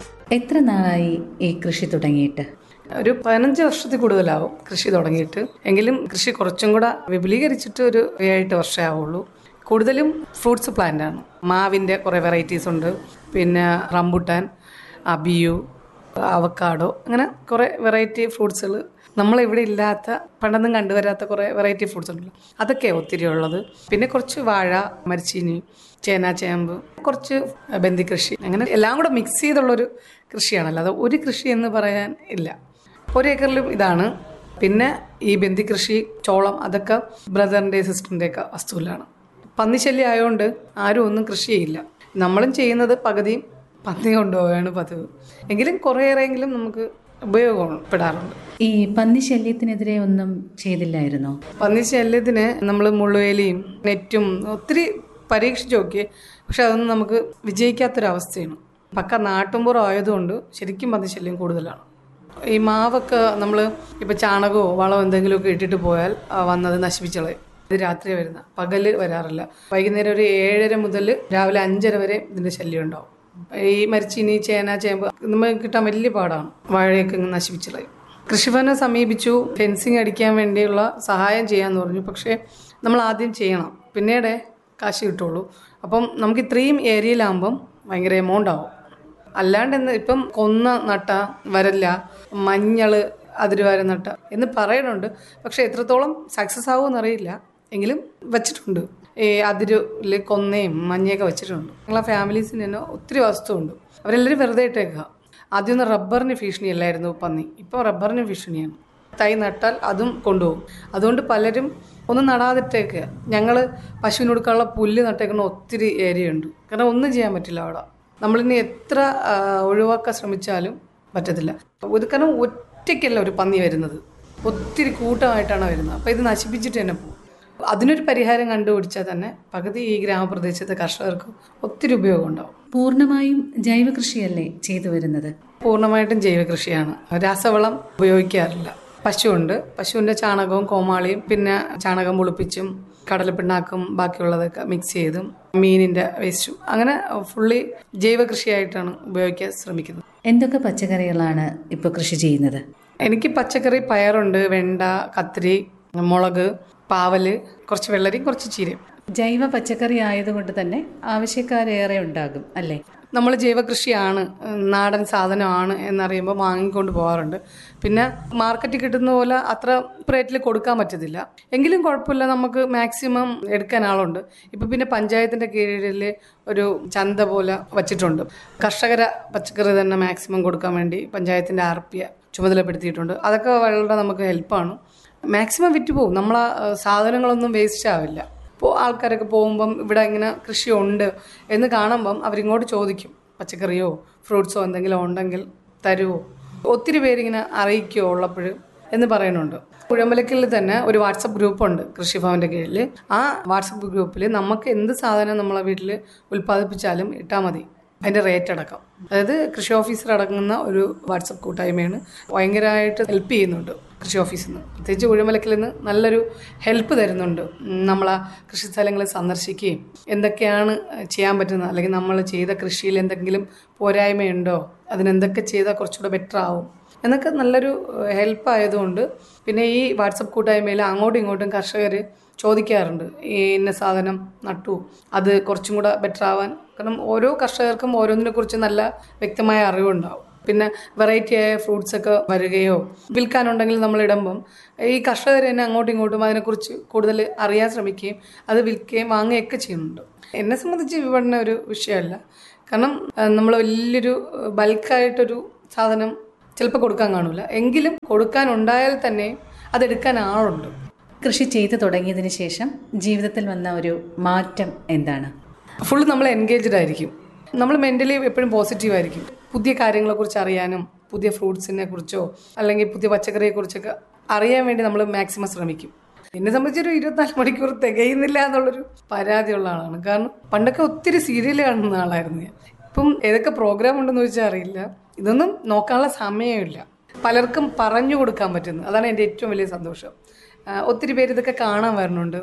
എത്ര നാളായി ഈ കൃഷി തുടങ്ങിയിട്ട് ഒരു പതിനഞ്ച് വർഷത്തിൽ കൂടുതലാവും കൃഷി തുടങ്ങിയിട്ട് എങ്കിലും കൃഷി കുറച്ചും കൂടെ വിപുലീകരിച്ചിട്ട് ഒരു ഏഴെട്ട് വർഷമേ ആവുള്ളൂ കൂടുതലും ഫ്രൂട്ട്സ് പ്ലാന്റ് ആണ് മാവിൻ്റെ കുറേ വെറൈറ്റീസ് ഉണ്ട് പിന്നെ റംബുട്ടാൻ അബിയു അവക്കാഡോ അങ്ങനെ കുറേ വെറൈറ്റി ഫ്രൂട്ട്സുകൾ നമ്മളിവിടെ ഇല്ലാത്ത പണ്ടൊന്നും കണ്ടുവരാത്ത കുറേ വെറൈറ്റി ഫ്രൂട്ട്സ് ഉണ്ടല്ലോ അതൊക്കെ ഒത്തിരി ഉള്ളത് പിന്നെ കുറച്ച് വാഴ മരിച്ചീനി ചേന ചേമ്പ് കുറച്ച് ബന്ദി കൃഷി അങ്ങനെ എല്ലാം കൂടെ മിക്സ് ചെയ്തുള്ളൊരു കൃഷിയാണല്ലോ അത് ഒരു കൃഷി എന്ന് പറയാൻ ഇല്ല ഒരു ഏക്കറിലും ഇതാണ് പിന്നെ ഈ ബന്ദി കൃഷി ചോളം അതൊക്കെ ബ്രദറിൻ്റെ സിസ്റ്ററിൻ്റെ ഒക്കെ വസ്തുവിലാണ് പന്നിശല്യം ആയതുകൊണ്ട് ആരും ഒന്നും കൃഷി ചെയ്യില്ല നമ്മളും ചെയ്യുന്നത് പകുതിയും പന്നി കൊണ്ടുപോവുകയാണ് പതിവ് എങ്കിലും കുറേയേറെയെങ്കിലും നമുക്ക് ഉപയോഗപ്പെടാറുണ്ട് ഈ പന്നി ശല്യത്തിനെതിരെ ഒന്നും ചെയ്തില്ലായിരുന്നോ പന്നി ശല്യത്തിന് നമ്മൾ മുള്ളുവേലിയും നെറ്റും ഒത്തിരി പരീക്ഷിച്ച് നോക്കി പക്ഷെ അതൊന്നും നമുക്ക് വിജയിക്കാത്തൊരവസ്ഥയാണ് പക്ക നാട്ടുമ്പുറം ആയതുകൊണ്ട് ശരിക്കും പന്നി ശല്യം കൂടുതലാണ് ഈ മാവൊക്കെ നമ്മൾ ഇപ്പോൾ ചാണകമോ വളമോ എന്തെങ്കിലുമൊക്കെ ഇട്ടിട്ട് പോയാൽ ആ, വന്നത് നശിപ്പിച്ചളയും ഇത് രാത്രി വരുന്ന പകല് വരാറില്ല വൈകുന്നേരം ഒരു ഏഴര മുതൽ രാവിലെ അഞ്ചര വരെ ഇതിൻ്റെ ശല്യം ഉണ്ടാവും ഈ മരിച്ചീനി ചേന ചേമ്പ് നമുക്ക് കിട്ടാൻ വലിയ പാടാണ് വാഴയൊക്കെ ഇങ്ങ് നശിപ്പിച്ചളയും കൃഷിഭവനെ സമീപിച്ചു ഫെൻസിങ് അടിക്കാൻ വേണ്ടിയുള്ള സഹായം ചെയ്യാന്ന് പറഞ്ഞു പക്ഷേ നമ്മൾ ആദ്യം ചെയ്യണം പിന്നീട് കാശ് കിട്ടുള്ളൂ അപ്പം നമുക്ക് ഇത്രയും ഏരിയയിലാകുമ്പം ഭയങ്കര എമൗണ്ട് ആവും അല്ലാണ്ട് എന്ന് ഇപ്പം കൊന്ന നട്ട വരല്ല മഞ്ഞള് അതിരുവാര നട്ട എന്ന് പറയുന്നുണ്ട് പക്ഷെ എത്രത്തോളം സക്സസ് ആവുമെന്ന് അറിയില്ല എങ്കിലും വെച്ചിട്ടുണ്ട് ഈ അതിരില് കൊന്നയും മഞ്ഞയൊക്കെ വെച്ചിട്ടുണ്ട് ഞങ്ങളെ ഫാമിലീസിന് തന്നെ ഒത്തിരി വസ്തുണ്ട് അവരെല്ലാവരും വെറുതെ ഇട്ടേക്കുക ആദ്യമൊന്നും റബ്ബറിന് ഭീഷണിയല്ലായിരുന്നു പന്നി ഇപ്പോൾ റബ്ബറിന് ഭീഷണിയാണ് തൈ നട്ടാൽ അതും കൊണ്ടുപോകും അതുകൊണ്ട് പലരും ഒന്നും നടാതിട്ടേക്കുക ഞങ്ങൾ പശുവിന് കൊടുക്കാനുള്ള പുല്ല് നട്ടേക്കുന്ന ഒത്തിരി ഏരിയ ഉണ്ട് കാരണം ഒന്നും ചെയ്യാൻ പറ്റില്ല അവിടെ നമ്മളിനി എത്ര ആ, ഒഴിവാക്കാൻ ശ്രമിച്ചാലും പറ്റത്തില്ല ഇത് കാരണം ഒറ്റയ്ക്കല്ല ഒരു പന്നി വരുന്നത് ഒത്തിരി കൂട്ടമായിട്ടാണ് വരുന്നത് അപ്പോൾ ഇത് നശിപ്പിച്ചിട്ട് തന്നെ പോകും അതിനൊരു പരിഹാരം കണ്ടുപിടിച്ചാൽ തന്നെ പകുതി ഈ ഗ്രാമപ്രദേശത്തെ കർഷകർക്ക് ഒത്തിരി ഉപയോഗം ഉണ്ടാവും പൂർണ്ണമായും ജൈവ കൃഷിയല്ലേ ചെയ്തു വരുന്നത് പൂർണ്ണമായിട്ടും ജൈവകൃഷിയാണ് രാസവളം ഉപയോഗിക്കാറില്ല പശുവുണ്ട് പശുവിൻ്റെ ചാണകവും കോമാളിയും പിന്നെ ചാണകം പുളിപ്പിച്ചും കടലപ്പിണ്ണാക്കും ബാക്കിയുള്ളതൊക്കെ മിക്സ് ചെയ്തും മീനിൻ്റെ വേസ്റ്റും അങ്ങനെ ഫുള്ളി ജൈവകൃഷിയായിട്ടാണ് ഉപയോഗിക്കാൻ ശ്രമിക്കുന്നത് എന്തൊക്കെ പച്ചക്കറികളാണ് ഇപ്പോൾ കൃഷി ചെയ്യുന്നത് എനിക്ക് പച്ചക്കറി പയറുണ്ട് വെണ്ട കത്തിരി മുളക് പാവല് കുറച്ച് വെള്ളരി കുറച്ച് ചീരയും ജൈവ പച്ചക്കറി ആയതുകൊണ്ട് തന്നെ ആവശ്യക്കാരേറെ ഉണ്ടാകും അല്ലേ നമ്മൾ ജൈവകൃഷിയാണ് ഉം, നാടൻ സാധനമാണ് എന്നറിയുമ്പോൾ വാങ്ങിക്കൊണ്ട് പോകാറുണ്ട് പിന്നെ മാർക്കറ്റിൽ കിട്ടുന്ന പോലെ അത്ര റേറ്റിൽ കൊടുക്കാൻ പറ്റത്തില്ല എങ്കിലും കുഴപ്പമില്ല നമുക്ക് മാക്സിമം എടുക്കാൻ ആളുണ്ട് ഇപ്പം പിന്നെ പഞ്ചായത്തിൻ്റെ കീഴിൽ ഒരു ചന്ത പോലെ വച്ചിട്ടുണ്ട് കർഷകര പച്ചക്കറി തന്നെ മാക്സിമം കൊടുക്കാൻ വേണ്ടി പഞ്ചായത്തിൻ്റെ ആർ പി ചുമതലപ്പെടുത്തിയിട്ടുണ്ട് അതൊക്കെ വളരെ നമുക്ക് ഹെൽപ്പാണ് മാക്സിമം വിറ്റ് പോകും നമ്മളെ സാധനങ്ങളൊന്നും വേസ്റ്റ് ആവില്ല ഇപ്പോൾ ആൾക്കാരൊക്കെ പോകുമ്പം ഇവിടെ ഇങ്ങനെ കൃഷിയുണ്ട് എന്ന് കാണുമ്പം അവരിങ്ങോട്ട് ചോദിക്കും പച്ചക്കറിയോ ഫ്രൂട്ട്സോ എന്തെങ്കിലും ഉണ്ടെങ്കിൽ തരുമോ ഒത്തിരി പേരിങ്ങനെ അറിയിക്കുമോ ഉള്ളപ്പോൾ എന്ന് പറയുന്നുണ്ട് കുഴമ്പലക്കിൽ തന്നെ ഒരു വാട്സപ്പ് ഗ്രൂപ്പുണ്ട് കൃഷിഭവന്റെ കീഴിൽ ആ വാട്സപ്പ് ഗ്രൂപ്പിൽ നമുക്ക് എന്ത് സാധനം നമ്മളെ വീട്ടിൽ ഉൽപ്പാദിപ്പിച്ചാലും ഇട്ടാൽ മതി അതിൻ്റെ റേറ്റ് അടക്കം അതായത് കൃഷി ഓഫീസർ അടങ്ങുന്ന ഒരു വാട്സപ്പ് കൂട്ടായ്മയാണ് ഭയങ്കരമായിട്ട് ഹെൽപ്പ് ചെയ്യുന്നുണ്ട് കൃഷി ഓഫീസിൽ നിന്ന് പ്രത്യേകിച്ച് കുഴിമലക്കിൽ നിന്ന് നല്ലൊരു ഹെൽപ്പ് തരുന്നുണ്ട് ഉം, നമ്മളെ കൃഷി സ്ഥലങ്ങൾ സന്ദർശിക്കുകയും എന്തൊക്കെയാണ് ചെയ്യാൻ പറ്റുന്നത് അല്ലെങ്കിൽ നമ്മൾ ചെയ്ത കൃഷിയിൽ എന്തെങ്കിലും പോരായ്മയുണ്ടോ അതിനെന്തൊക്കെ ചെയ്താൽ കുറച്ചുകൂടെ ബെറ്റർ ആവും എന്നൊക്കെ നല്ലൊരു ഹെൽപ്പ് ആയതുകൊണ്ട് പിന്നെ ഈ വാട്സപ്പ് കൂട്ടായ്മയിൽ അങ്ങോട്ടും ഇങ്ങോട്ടും കർഷകർ ചോദിക്കാറുണ്ട് ഈ ഇന്ന സാധനം നട്ടു അത് കുറച്ചും കൂടെ ബെറ്റർ ആവാൻ കാരണം ഓരോ കർഷകർക്കും ഓരോന്നിനെ കുറിച്ച് നല്ല വ്യക്തമായ അറിവുണ്ടാവും പിന്നെ വെറൈറ്റി ആയ ഫ്രൂട്ട്സ് ഒക്കെ വരികയോ വിൽക്കാനുണ്ടെങ്കിൽ നമ്മൾ ഇടുമ്പം ഈ കർഷകർ തന്നെ അങ്ങോട്ടും ഇങ്ങോട്ടും അതിനെക്കുറിച്ച് കൂടുതൽ അറിയാൻ ശ്രമിക്കുകയും അത് വിൽക്കുകയും വാങ്ങുകയൊക്കെ ചെയ്യുന്നുണ്ട് എന്നെ സംബന്ധിച്ച് വിപണന ഒരു വിഷയമല്ല കാരണം നമ്മൾ വലിയൊരു ബൾക്കായിട്ടൊരു സാധനം ചിലപ്പോൾ കൊടുക്കാൻ കാണൂല എങ്കിലും കൊടുക്കാൻ ഉണ്ടായാൽ തന്നെ അതെടുക്കാൻ ആളുണ്ട് കൃഷി ചെയ്തു തുടങ്ങിയതിന് ശേഷം ജീവിതത്തിൽ വന്ന ഒരു മാറ്റം എന്താണ് ഫുൾ നമ്മൾ എൻഗേജ്ഡ് ആയിരിക്കും നമ്മൾ മെൻ്റലി എപ്പോഴും പോസിറ്റീവ് ആയിരിക്കും പുതിയ കാര്യങ്ങളെക്കുറിച്ച് അറിയാനും പുതിയ ഫ്രൂട്ട്സിനെ കുറിച്ചോ അല്ലെങ്കിൽ പുതിയ പച്ചക്കറിയെ കുറിച്ചൊക്കെ അറിയാൻ വേണ്ടി നമ്മൾ മാക്സിമം ശ്രമിക്കും എന്നെ സംബന്ധിച്ചൊരു ഇരുപത്തിനാല് മണിക്കൂർ തികയുന്നില്ല എന്നുള്ളൊരു പരാതിയുള്ള ആളാണ് കാരണം പണ്ടൊക്കെ ഒത്തിരി സീരിയൽ കാണുന്ന ആളായിരുന്നു ഞാൻ ഇപ്പം ഏതൊക്കെ പ്രോഗ്രാം ഉണ്ടെന്ന് ചോദിച്ചാൽ അറിയില്ല ഇതൊന്നും നോക്കാനുള്ള സമയമില്ല പലർക്കും പറഞ്ഞു കൊടുക്കാൻ പറ്റുന്നു അതാണ് എൻ്റെ ഏറ്റവും വലിയ സന്തോഷം ആ, ഒത്തിരി പേര് ഇതൊക്കെ കാണാൻ വരുന്നുണ്ട്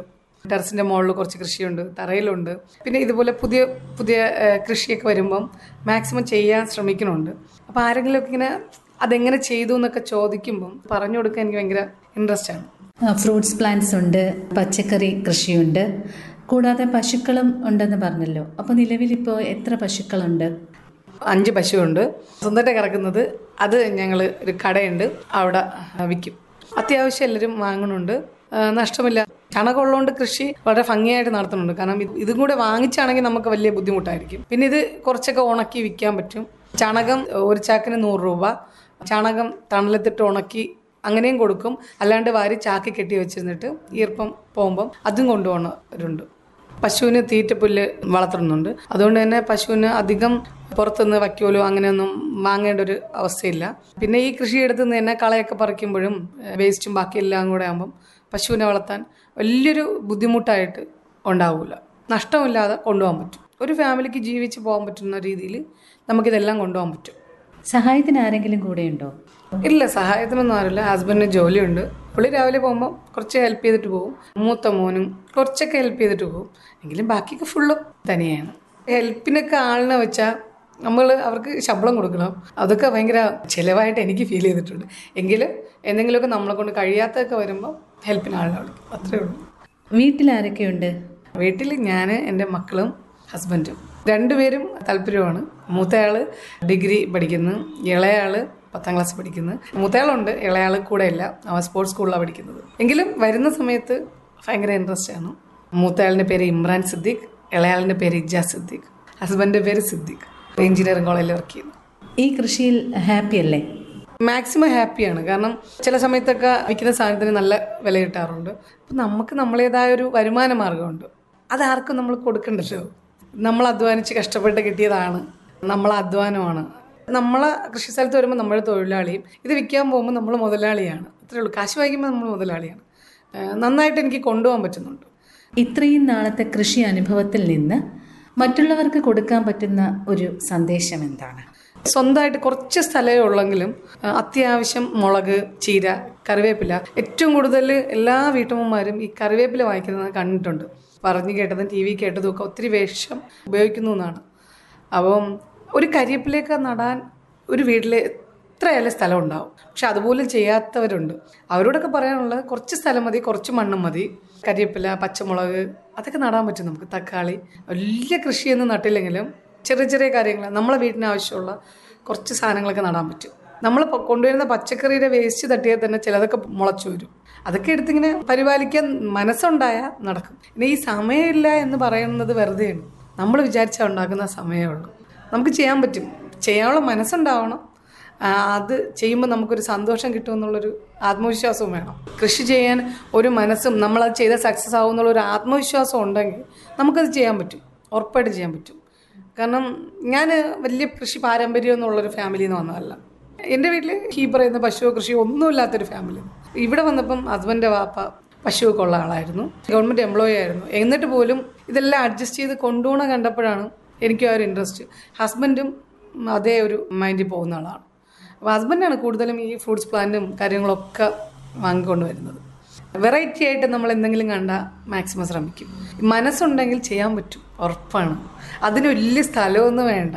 ടെറസിൻ്റെ മുകളിൽ കുറച്ച് കൃഷിയുണ്ട് തറയിലുണ്ട് പിന്നെ ഇതുപോലെ പുതിയ പുതിയ ഏഹ്, കൃഷിയൊക്കെ വരുമ്പം മാക്സിമം ചെയ്യാൻ ശ്രമിക്കുന്നുണ്ട് അപ്പോൾ ആരെങ്കിലുമൊക്കെ ഇങ്ങനെ അതെങ്ങനെ ചെയ്തു എന്നൊക്കെ ചോദിക്കുമ്പം പറഞ്ഞു കൊടുക്കാൻ എനിക്ക് ഭയങ്കര ഇൻട്രസ്റ്റ് ആണ് ഫ്രൂട്ട്സ് പ്ലാന്റ്സ് ഉണ്ട് പച്ചക്കറി കൃഷിയുണ്ട് കൂടാതെ പശുക്കളും ഉണ്ടെന്ന് പറഞ്ഞല്ലോ അപ്പോൾ നിലവിലിപ്പോൾ എത്ര പശുക്കളുണ്ട് അഞ്ച് പശുവുണ്ട് സ്വന്തമായിട്ട് കിടക്കുന്നത് അത് ഞങ്ങൾ ഒരു കടയുണ്ട് അവിടെ വിൽക്കും അത്യാവശ്യം എല്ലാവരും വാങ്ങുന്നുണ്ട് ആ, നഷ്ടമില്ല ചണകമുള്ളതുകൊണ്ട് കൃഷി വളരെ ഭംഗിയായിട്ട് നടത്തുന്നുണ്ട് കാരണം ഇത് ഇതും കൂടെ വാങ്ങിച്ചാണെങ്കിൽ നമുക്ക് വലിയ ബുദ്ധിമുട്ടായിരിക്കും പിന്നെ ഇത് കുറച്ചൊക്കെ ഉണക്കി വിൽക്കാൻ പറ്റും ചണകം ഒരു ചാക്കിന് നൂറ് രൂപ ചാണകം തണലത്തിട്ട് ഉണക്കി അങ്ങനെയും കൊടുക്കും അല്ലാണ്ട് വാരി ചാക്കി കെട്ടി വെച്ചിരുന്നിട്ട് ഈർപ്പം പോകുമ്പം അതും കൊണ്ടുപോകുന്നവരുണ്ട് പശുവിന് തീറ്റപ്പുല്ല് വളർത്തുന്നുണ്ട് അതുകൊണ്ട് തന്നെ പശുവിന് അധികം പുറത്തുനിന്ന് വയ്ക്കോലോ അങ്ങനെയൊന്നും വാങ്ങേണ്ട ഒരു അവസ്ഥയില്ല പിന്നെ ഈ കൃഷിയിടത്ത് നിന്ന് തന്നെ കളയൊക്കെ പറിക്കുമ്പോഴും വേസ്റ്റും ബാക്കി എല്ലാം കൂടെ ആകുമ്പം പശുവിനെ വളർത്താൻ വലിയൊരു ബുദ്ധിമുട്ടായിട്ട് ഉണ്ടാവില്ല നഷ്ടമില്ലാതെ കൊണ്ടുപോകാൻ പറ്റും ഒരു ഫാമിലിക്ക് ജീവിച്ച് പോകാൻ പറ്റുന്ന രീതിയിൽ നമുക്കിതെല്ലാം കൊണ്ടുപോകാൻ പറ്റും സഹായത്തിന് ആരെങ്കിലും കൂടെയുണ്ടോ ഇല്ല സഹായത്തിനൊന്നും ആരില്ല ഹസ്ബൻഡിന് ജോലിയുണ്ട് പുള്ളി രാവിലെ പോകുമ്പോൾ കുറച്ച് ഹെൽപ്പ് ചെയ്തിട്ട് പോകും മൂത്ത മോനും കുറച്ചൊക്കെ ഹെൽപ്പ് ചെയ്തിട്ട് പോകും എങ്കിലും ബാക്കിയൊക്കെ ഫുള്ളും തനിയാണ് ഹെൽപ്പിനൊക്കെ ആളിനെ വെച്ചാൽ നമ്മൾ അവർക്ക് ശമ്പളം കൊടുക്കണം അതൊക്കെ ഭയങ്കര ചിലവായിട്ട് എനിക്ക് ഫീൽ ചെയ്തിട്ടുണ്ട് എങ്കിലും എന്തെങ്കിലുമൊക്കെ നമ്മളെ കൊണ്ട് കഴിയാത്തതൊക്കെ വരുമ്പോൾ ഹെൽപ്പിന് ആളിനെ വിളിക്കും അത്രേ ഉള്ളൂ വീട്ടിൽ ആരൊക്കെയുണ്ട് വീട്ടിൽ ഞാൻ എൻ്റെ മക്കളും ഹസ്ബൻഡും രണ്ടുപേരും താല്പര്യമാണ് മൂത്തയാൾ ഡിഗ്രി പഠിക്കുന്നു ഇളയാൾ പത്താം ക്ലാസ് പഠിക്കുന്നു മൂത്തയാളുണ്ട് ഇളയാൾ കൂടെ ഇല്ല അവൻ സ്പോർട്സ് സ്കൂളിലാണ് പഠിക്കുന്നത് എങ്കിലും വരുന്ന സമയത്ത് ഭയങ്കര ഇൻട്രസ്റ്റ് ആണ് മൂത്തയാളിൻ്റെ പേര് ഇമ്രാൻ സിദ്ദീഖ് ഇളയാളിൻ്റെ പേര് ഇജാസ് സിദ്ദീഖ് ഹസ്ബൻഡിൻ്റെ പേര് സിദ്ദീഖ് എഞ്ചിനീയറിംഗ് കോളേജിൽ വർക്ക് ചെയ്യുന്നു ഈ കൃഷിയിൽ ഹാപ്പി അല്ലേ മാക്സിമം ഹാപ്പിയാണ് കാരണം ചില സമയത്തൊക്കെ വിൽക്കുന്ന സാധനത്തിന് നല്ല വില കിട്ടാറുണ്ട് അപ്പം നമുക്ക് നമ്മളേതായ ഒരു വരുമാന മാർഗമുണ്ട് അതാർക്കും നമ്മൾ കൊടുക്കണ്ടല്ലോ നമ്മൾ അധ്വാനിച്ച് കഷ്ടപ്പെട്ട് കിട്ടിയതാണ് നമ്മളെ അധ്വാനമാണ് നമ്മളെ കൃഷി സ്ഥലത്ത് വരുമ്പോൾ നമ്മൾ തൊഴിലാളിയും ഇത് വിൽക്കാൻ പോകുമ്പോൾ നമ്മൾ മുതലാളിയാണ് അത്രേ ഉള്ളൂ കാശ് വാങ്ങിക്കുമ്പോൾ നമ്മൾ മുതലാളിയാണ് ഏഹ് നന്നായിട്ട് എനിക്ക് കൊണ്ടുപോകാൻ പറ്റുന്നുണ്ട് ഇത്രയും നാളത്തെ കൃഷി അനുഭവത്തിൽ നിന്ന് മറ്റുള്ളവർക്ക് കൊടുക്കാൻ പറ്റുന്ന ഒരു സന്ദേശം എന്താണ് സ്വന്തമായിട്ട് കുറച്ച് സ്ഥലമേ ഉള്ളെങ്കിലും ആ, അത്യാവശ്യം മുളക് ചീര കറിവേപ്പില ഏറ്റവും കൂടുതൽ എല്ലാ വീട്ടമ്മമാരും ഈ കറിവേപ്പില വാങ്ങിക്കുന്നത് കണ്ടിട്ടുണ്ട് പറഞ്ഞു കേട്ടതും ടി വി കേട്ടതും ഒക്കെ ഒത്തിരി വേഷം ഉപയോഗിക്കുന്നു എന്നാണ് അപ്പം ഒരു കരിവേപ്പിലേക്ക് നടാൻ ഒരു വീട്ടിൽ എത്രയായാലും സ്ഥലം ഉണ്ടാവും പക്ഷെ അതുപോലും ചെയ്യാത്തവരുണ്ട് അവരോടൊക്കെ പറയാനുള്ളത് കുറച്ച് സ്ഥലം മതി കുറച്ച് മണ്ണും മതി കരിവേപ്പില പച്ചമുളക് അതൊക്കെ നടാൻ പറ്റും നമുക്ക് തക്കാളി വലിയ കൃഷിയൊന്നും നട്ടില്ലെങ്കിലും ചെറിയ ചെറിയ കാര്യങ്ങൾ നമ്മളെ വീട്ടിന് ആവശ്യമുള്ള കുറച്ച് സാധനങ്ങളൊക്കെ നടാൻ പറ്റും നമ്മൾ പൊ- കൊണ്ടുവരുന്ന പച്ചക്കറിയുടെ വേസ്റ്റ് തട്ടിയാൽ തന്നെ ചിലതൊക്കെ മുളച്ചു വരും അതൊക്കെ എടുത്തിങ്ങനെ പരിപാലിക്കാൻ മനസ്സുണ്ടായാൽ നടക്കും പിന്നെ ഈ സമയമില്ല എന്ന് പറയുന്നത് വെറുതെയാണ് നമ്മൾ വിചാരിച്ചാൽ ഉണ്ടാക്കുന്ന സമയമേ ഉള്ളൂ നമുക്ക് ചെയ്യാൻ പറ്റും ചെയ്യാനുള്ള മനസ്സുണ്ടാവണം ആ, അത് ചെയ്യുമ്പോൾ നമുക്കൊരു സന്തോഷം കിട്ടുമെന്നുള്ളൊരു ആത്മവിശ്വാസവും വേണം കൃഷി ചെയ്യാൻ ഒരു മനസ്സും നമ്മളത് ചെയ്താൽ സക്സസ് ആവും എന്നുള്ളൊരു ആത്മവിശ്വാസം ഉണ്ടെങ്കിൽ നമുക്കത് ചെയ്യാൻ പറ്റും ഉറപ്പായിട്ട് ചെയ്യാൻ പറ്റും കാരണം ഞാൻ വലിയ കൃഷി പാരമ്പര്യം എന്നുള്ളൊരു ഫാമിലിയിൽ നിന്ന് വന്നതല്ല എൻ്റെ വീട്ടിൽ ഈ പറയുന്ന പശുവോ കൃഷിയോ ഒന്നുമില്ലാത്തൊരു ഫാമിലി ഇവിടെ വന്നപ്പം ഹസ്ബൻ്റെ വാപ്പ പശുവൊക്കെ ഉള്ള ആളായിരുന്നു ഗവൺമെൻറ് എംപ്ലോയി ആയിരുന്നു എന്നിട്ട് പോലും ഇതെല്ലാം അഡ്ജസ്റ്റ് ചെയ്ത് കൊണ്ടുപോകണം കണ്ടപ്പോഴാണ് എനിക്ക് ആ ഒരു ഇൻട്രസ്റ്റ് ഹസ്ബൻഡും അതേ ഒരു മൈൻഡിൽ പോകുന്ന ആളാണ് അപ്പോൾ ഹസ്ബൻഡാണ് കൂടുതലും ഈ ഫ്രൂട്ട്സ് പ്ലാന്റും കാര്യങ്ങളൊക്കെ വാങ്ങിക്കൊണ്ട് വരുന്നത് വെറൈറ്റി ആയിട്ട് നമ്മൾ എന്തെങ്കിലും കണ്ടാൽ മാക്സിമം ശ്രമിക്കും മനസ്സുണ്ടെങ്കിൽ ചെയ്യാൻ പറ്റും ഉറപ്പാണ് അതിന് വലിയ സ്ഥലമൊന്നും വേണ്ട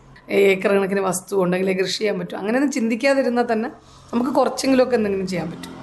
ഏക്കർ കണക്കിന് വസ്തു ഉണ്ടെങ്കിൽ കൃഷി ചെയ്യാൻ പറ്റും അങ്ങനെയൊന്നും ചിന്തിക്കാതിരുന്നാൽ തന്നെ നമുക്ക് കുറച്ചെങ്കിലുമൊക്കെ എന്തെങ്കിലും ചെയ്യാൻ പറ്റും